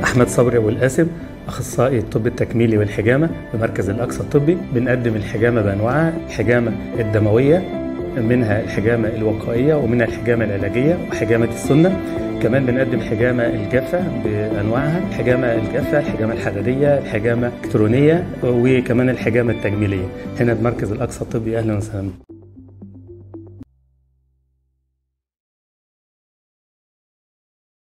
أحمد صبري أبو القاسم أخصائي الطب التكميلي والحجامة بمركز الأقصى الطبي بنقدم الحجامة بأنواعها الحجامة الدموية منها الحجامة الوقائية ومنها الحجامة العلاجية وحجامة السنة كمان بنقدم حجامة الجافة بأنواعها الحجامة الجافة الحجامة الحرارية الحجامة الإلكترونية وكمان الحجامة التجميلية هنا بمركز الأقصى الطبي أهلا وسهلا